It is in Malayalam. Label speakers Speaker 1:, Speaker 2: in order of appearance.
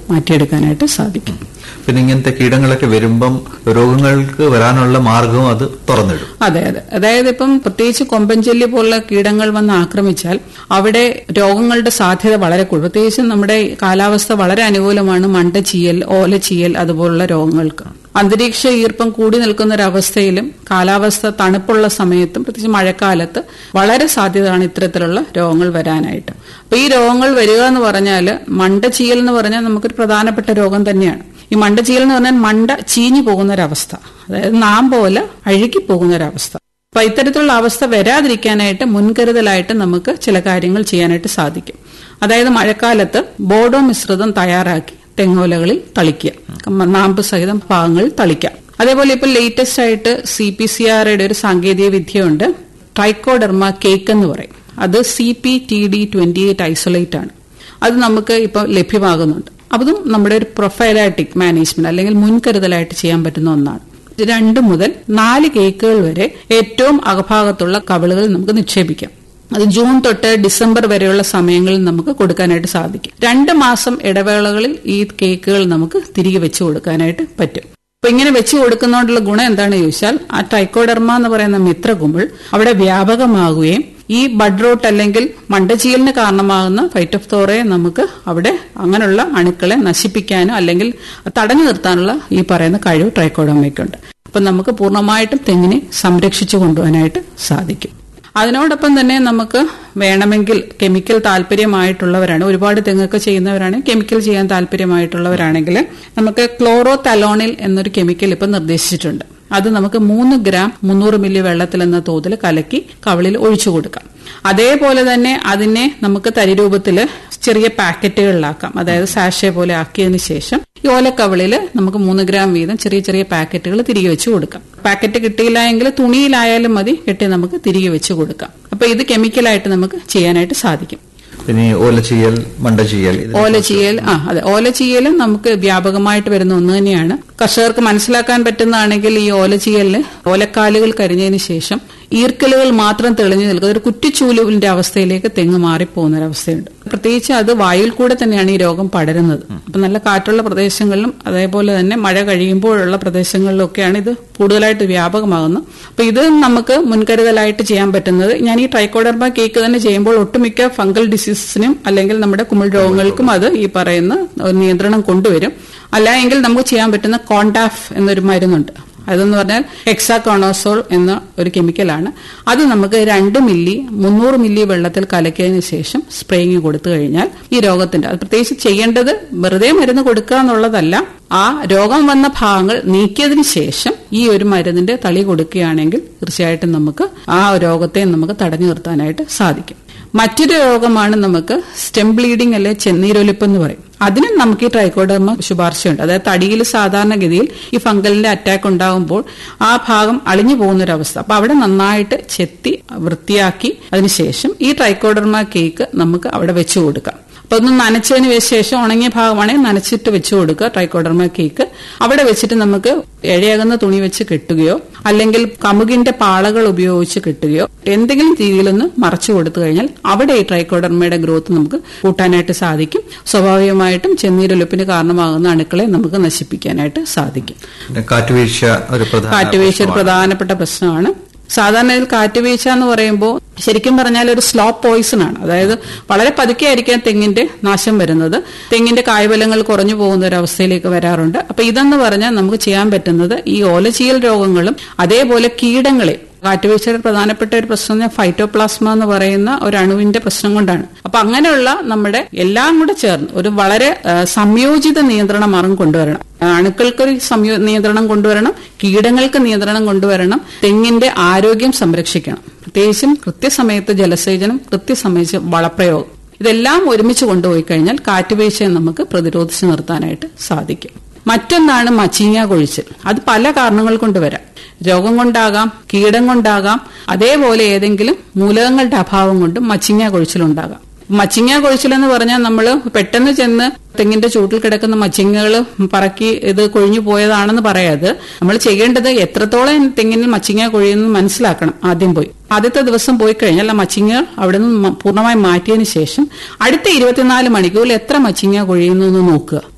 Speaker 1: മാറ്റിയെടുക്കാനായിട്ട് സാധിക്കും
Speaker 2: പിന്നെ ഇങ്ങനത്തെ കീടങ്ങളൊക്കെ വരുമ്പം രോഗങ്ങൾക്ക് വരാനുള്ള മാർഗവും അത് തുറന്നിടും
Speaker 1: അതെ അതെ അതായത് ഇപ്പം പ്രത്യേകിച്ച് കൊമ്പൻചെല്ലി പോലുള്ള കീടങ്ങൾ വന്ന് ആക്രമിച്ചാൽ അവിടെ രോഗങ്ങളുടെ സാധ്യത വളരെ കൂടുതൽ പ്രത്യേകിച്ചും നമ്മുടെ കാലാവസ്ഥ വളരെ അനുകൂലമാണ് മണ്ടച്ചീയൽ ഓലച്ചീയൽ അതുപോലുള്ള രോഗങ്ങൾക്ക് അന്തരീക്ഷ ഈർപ്പം കൂടി നിൽക്കുന്ന ഒരവസ്ഥയിലും കാലാവസ്ഥ തണുപ്പുള്ള സമയത്തും പ്രത്യേകിച്ച് മഴക്കാലത്ത് വളരെ സാധ്യതയാണ് ഇത്തരത്തിലുള്ള രോഗങ്ങൾ വരാനായിട്ട് അപ്പൊ ഈ രോഗങ്ങൾ വരിക എന്ന് പറഞ്ഞാൽ മണ്ടച്ചീയൽ എന്ന് പറഞ്ഞാൽ നമുക്കൊരു പ്രധാനപ്പെട്ട രോഗം തന്നെയാണ് ഈ മണ്ടച്ചീയൽ എന്ന് പറഞ്ഞാൽ മണ്ട ചീഞ്ഞു പോകുന്ന ഒരവസ്ഥ അതായത് നാം പോലെ അഴുകി പോകുന്ന ഒരവസ്ഥ അപ്പൊ ഇത്തരത്തിലുള്ള അവസ്ഥ വരാതിരിക്കാനായിട്ട് മുൻകരുതലായിട്ട് നമുക്ക് ചില കാര്യങ്ങൾ ചെയ്യാനായിട്ട് സാധിക്കും അതായത് മഴക്കാലത്ത് ബോഡോ മിശ്രിതം തയ്യാറാക്കി തെങ്ങോലകളിൽ തളിക്കുക നാമ്പ് സഹിതം ഭാഗങ്ങളിൽ തളിക്കാം അതേപോലെ ഇപ്പൊ ലേറ്റസ്റ്റ് ആയിട്ട് സി പി സി ആറുടെ ഒരു സാങ്കേതിക വിദ്യയുണ്ട് ട്രൈക്കോഡെർമ കേക്ക് എന്ന് പറയും അത് C P T D twenty eight isolate ആണ് അത് നമുക്ക് ഇപ്പോൾ ലഭ്യമാകുന്നുണ്ട് അതും നമ്മുടെ ഒരു പ്രൊഫൈലാറ്റിക് മാനേജ്മെന്റ് അല്ലെങ്കിൽ മുൻകരുതലായിട്ട് ചെയ്യാൻ പറ്റുന്ന ഒന്നാണ് രണ്ട് മുതൽ നാല് കേക്കുകൾ വരെ ഏറ്റവും അകഭാഗത്തുള്ള കവിളുകൾ നമുക്ക് നിക്ഷേപിക്കാം അത് ജൂൺ തൊട്ട് ഡിസംബർ വരെയുള്ള സമയങ്ങളിൽ നമുക്ക് കൊടുക്കാനായിട്ട് സാധിക്കും രണ്ട് മാസം ഇടവേളകളിൽ ഈ കേക്കുകൾ നമുക്ക് തിരികെ വെച്ച് കൊടുക്കാനായിട്ട് പറ്റും അപ്പൊ ഇങ്ങനെ വെച്ച് കൊടുക്കുന്നതുകൊണ്ടുള്ള ഗുണം എന്താണെന്ന് ചോദിച്ചാൽ ആ ട്രൈക്കോഡർമ എന്ന് പറയുന്ന മിത്രകുമിൾ അവിടെ വ്യാപകമാകുകയും ഈ ബഡ് റോട്ട് അല്ലെങ്കിൽ മണ്ടചീലിന് കാരണമാകുന്ന ഫൈറ്റോഫ്തോറയെ നമുക്ക് അവിടെ അങ്ങനെയുള്ള അണുക്കളെ നശിപ്പിക്കാനോ അല്ലെങ്കിൽ തടഞ്ഞു നിർത്താനുള്ള ഈ പറയുന്ന കഴിവ് ട്രൈക്കോഡർമയ്ക്കുണ്ട് അപ്പൊ നമുക്ക് പൂർണ്ണമായിട്ടും തെങ്ങിനെ സംരക്ഷിച്ചു കൊണ്ടുപോകാനായിട്ട് സാധിക്കും അതിനോടൊപ്പം തന്നെ നമുക്ക് വേണമെങ്കിൽ കെമിക്കൽ താല്പര്യമായിട്ടുള്ളവരാണ് ഒരുപാട് തെങ്ങൊക്കെ ചെയ്യുന്നവരാണ് കെമിക്കൽ ചെയ്യാൻ താല്പര്യമായിട്ടുള്ളവരാണെങ്കിൽ നമുക്ക് ക്ലോറോ തലോണിൽ എന്നൊരു കെമിക്കൽ ഇപ്പം നിർദ്ദേശിച്ചിട്ടുണ്ട് അത് നമുക്ക് മൂന്ന് ഗ്രാം മുന്നൂറ് മില്ലി വെള്ളത്തിൽ എന്ന തോതിൽ കലക്കി കവളിൽ ഒഴിച്ചു കൊടുക്കാം അതേപോലെ തന്നെ അതിനെ നമുക്ക് തരിരൂപത്തിൽ ചെറിയ പാക്കറ്റുകളിലാക്കാം അതായത് സാഷെ പോലെ ആക്കിയതിന് ശേഷം ഈ ഓലക്കവളിൽ നമുക്ക് മൂന്ന് ഗ്രാം വീതം ചെറിയ ചെറിയ പാക്കറ്റുകൾ തിരികെ വെച്ച് കൊടുക്കാം പാക്കറ്റ് കിട്ടിയില്ല എങ്കിൽ തുണിയിലായാലും മതി കെട്ടി നമുക്ക് തിരികെ വെച്ച് കൊടുക്കാം അപ്പൊ ഇത് കെമിക്കലായിട്ട് നമുക്ക് ചെയ്യാനായിട്ട് സാധിക്കും
Speaker 2: പിന്നെ ഈ ഓലച്ചീയൽ മണ്ടച്ചീയൽ ഇത്
Speaker 1: ഓലചീയൽ ആ അതെ ഓലചീയലും നമുക്ക് വ്യാപകമായിട്ട് വരുന്ന ഒന്ന് തന്നെയാണ് കർഷകർക്ക് മനസ്സിലാക്കാൻ പറ്റുന്നതാണെങ്കിൽ ഈ ഓലചീയലിന് ഓലക്കാലുകൾ കരിഞ്ഞതിന് ശേഷം ഈർക്കലുകൾ മാത്രം തെളിഞ്ഞു നിൽക്കുന്ന ഒരു കുറ്റിച്ചൂലുവിന്റെ അവസ്ഥയിലേക്ക് തെങ്ങ് മാറിപ്പോകുന്ന ഒരവസ്ഥയുണ്ട് പ്രത്യേകിച്ച് അത് വായുവിൽ കൂടെ തന്നെയാണ് ഈ രോഗം പടരുന്നത് അപ്പൊ നല്ല കാറ്റുള്ള പ്രദേശങ്ങളിലും അതേപോലെ തന്നെ മഴ കഴിയുമ്പോഴുള്ള പ്രദേശങ്ങളിലൊക്കെയാണ് ഇത് കൂടുതലായിട്ട് വ്യാപകമാകുന്നത് അപ്പൊ ഇത് നമുക്ക് മുൻകരുതലായിട്ട് ചെയ്യാൻ പറ്റുന്നത് ഞാൻ ഈ ട്രൈക്കോഡർമ കേക്ക് തന്നെ ചെയ്യുമ്പോൾ ഒട്ടുമിക്ക ഫംഗൽ ഡിസീസസിനും അല്ലെങ്കിൽ നമ്മുടെ കുമിൾ രോഗങ്ങൾക്കും അത് ഈ പറയുന്ന ഒരു നിയന്ത്രണം കൊണ്ടുവരും അല്ല എങ്കിൽ നമുക്ക് ചെയ്യാൻ പറ്റുന്ന കോണ്ടാഫ് എന്നൊരു മരുന്നുണ്ട് അതെന്ന് പറഞ്ഞാൽ ഹെക്സാകോണോസോൾ എന്ന ഒരു കെമിക്കലാണ് അത് നമുക്ക് രണ്ട് മില്ലി മുന്നൂറ് മില്ലി വെള്ളത്തിൽ കലക്കിയതിന് ശേഷം സ്പ്രേയിങ് കൊടുത്തു കഴിഞ്ഞാൽ ഈ രോഗത്തിന്റെ അത് പ്രത്യേകിച്ച് ചെയ്യേണ്ടത് വെറുതെ മരുന്ന് കൊടുക്കുക എന്നുള്ളതല്ല ആ രോഗം വന്ന ഭാഗങ്ങൾ നീക്കിയതിന് ശേഷം ഈ ഒരു മരുന്നിന്റെ തളി കൊടുക്കുകയാണെങ്കിൽ തീർച്ചയായിട്ടും നമുക്ക് ആ രോഗത്തെ നമുക്ക് തടഞ്ഞു നിർത്താനായിട്ട് സാധിക്കും മറ്റൊരു രോഗമാണ് നമുക്ക് സ്റ്റെം ബ്ലീഡിംഗ് അല്ലെ ചെന്നീരൊലിപ്പ് എന്ന് പറയും അതിനും നമുക്ക് ഈ ട്രൈക്കോഡർമ ശുപാർശയുണ്ട് അതായത് തടിയിൽ സാധാരണഗതിയിൽ ഈ ഫംഗലിന്റെ അറ്റാക്ക് ഉണ്ടാകുമ്പോൾ ആ ഭാഗം അളിഞ്ഞു പോകുന്ന ഒരു അവസ്ഥ അപ്പൊ അവിടെ നന്നായിട്ട് ചെത്തി വൃത്തിയാക്കി അതിനുശേഷം ഈ ട്രൈക്കോഡർമ കേക്ക് നമുക്ക് അവിടെ വെച്ചു കൊടുക്കാം അപ്പൊ ഒന്ന് നനച്ചതിന് ശേഷം ഉണങ്ങിയ ഭാഗമാണെങ്കിൽ നനച്ചിട്ട് വെച്ചു കൊടുക്കുക ട്രൈക്കോഡർമ കേക്ക് അവിടെ വെച്ചിട്ട് നമുക്ക് ഇഴയകുന്ന തുണി വെച്ച് കെട്ടുകയോ അല്ലെങ്കിൽ കമുകിന്റെ പാളകൾ ഉപയോഗിച്ച് കെട്ടുകയോ എന്തെങ്കിലും രീതിയിലൊന്ന് മറച്ചു കൊടുത്തു കഴിഞ്ഞാൽ അവിടെ ഈ ട്രൈക്കോഡർമയുടെ ഗ്രോത്ത് നമുക്ക് കൂട്ടാനായിട്ട് സാധിക്കും സ്വാഭാവികമായിട്ടും ചെന്നീരൊലിപ്പിന് കാരണമാകുന്ന അണുക്കളെ നമുക്ക് നശിപ്പിക്കാനായിട്ട് സാധിക്കും
Speaker 2: പിന്നെ കാറ്റുവീഴ്ച ഒരു പ്രധാന
Speaker 1: കാറ്റുവീഴ്ച ഒരു പ്രധാനപ്പെട്ട പ്രശ്നമാണ് സാധാരണ ഇതിൽ കാറ്റുവീഴ്ച എന്ന് പറയുമ്പോൾ ശരിക്കും പറഞ്ഞാൽ ഒരു സ്ലോ പോയിസൺ ആണ് അതായത് വളരെ പതുക്കെ ആയിരിക്കാം തെങ്ങിന്റെ നാശം വരുന്നത് തെങ്ങിന്റെ കായ്ഫലങ്ങൾ കുറഞ്ഞു പോകുന്ന ഒരു അവസ്ഥയിലേക്ക് വരാറുണ്ട് അപ്പൊ ഇതെന്ന് പറഞ്ഞാൽ നമുക്ക് ചെയ്യാൻ പറ്റുന്നത് ഈ ഓലചീയൽ രോഗങ്ങളും അതേപോലെ കീടങ്ങളെ കാറ്റുവീഴ്ചയുടെ പ്രധാനപ്പെട്ട ഒരു പ്രശ്നം ഫൈറ്റോപ്ലാസ്മ എന്ന് പറയുന്ന ഒരു അണുവിന്റെ പ്രശ്നം കൊണ്ടാണ് അപ്പൊ അങ്ങനെയുള്ള നമ്മുടെ എല്ലാം കൂടെ ചേർന്ന് ഒരു വളരെ ആ, സംയോജിത നിയന്ത്രണ മാർഗം കൊണ്ടുവരണം അണുക്കൾക്കൊരു സംയോ നിയന്ത്രണം കൊണ്ടുവരണം കീടങ്ങൾക്ക് നിയന്ത്രണം കൊണ്ടുവരണം തെങ്ങിന്റെ ആരോഗ്യം സംരക്ഷിക്കണം പ്രത്യേകിച്ചും കൃത്യസമയത്ത് ജലസേചനം കൃത്യസമയത്ത് വളപ്രയോഗം ഇതെല്ലാം ഒരുമിച്ച് കൊണ്ടുപോയി കഴിഞ്ഞാൽ കാറ്റുവീഴ്ചയെ നമുക്ക് പ്രതിരോധിച്ച് നിർത്താനായിട്ട് സാധിക്കും മറ്റൊന്നാണ് മച്ചീങ്ങ കൊഴിച്ചിൽ അത് പല കാരണങ്ങൾ കൊണ്ട് വരാം രോഗം കൊണ്ടാകാം കീടം കൊണ്ടാകാം അതേപോലെ ഏതെങ്കിലും മൂലകങ്ങളുടെ അഭാവം കൊണ്ടും മച്ചിങ്ങ കൊഴിച്ചിലുണ്ടാകാം മച്ചിങ്ങ കൊഴിച്ചിൽ എന്ന് പറഞ്ഞാൽ നമ്മൾ പെട്ടെന്ന് ചെന്ന് തെങ്ങിന്റെ ചൂട്ടിൽ കിടക്കുന്ന മച്ചിങ്ങകൾ പറക്കി ഇത് കൊഴിഞ്ഞു പോയതാണെന്ന് പറയാതെ നമ്മൾ ചെയ്യേണ്ടത് എത്രത്തോളം തെങ്ങിന് മച്ചിങ്ങ കൊഴിയുന്നു മനസ്സിലാക്കണം ആദ്യം പോയി ആദ്യത്തെ ദിവസം പോയി കഴിഞ്ഞാൽ ആ മച്ചിങ്ങ അവിടെ നിന്ന് മ- പൂർണ്ണമായി മാറ്റിയതിനു ശേഷം അടുത്ത ഇരുപത്തിനാല് മണിക്കൂറിൽ എത്ര മച്ചിങ്ങ കൊഴിയുന്നു എന്ന് നോക്കുക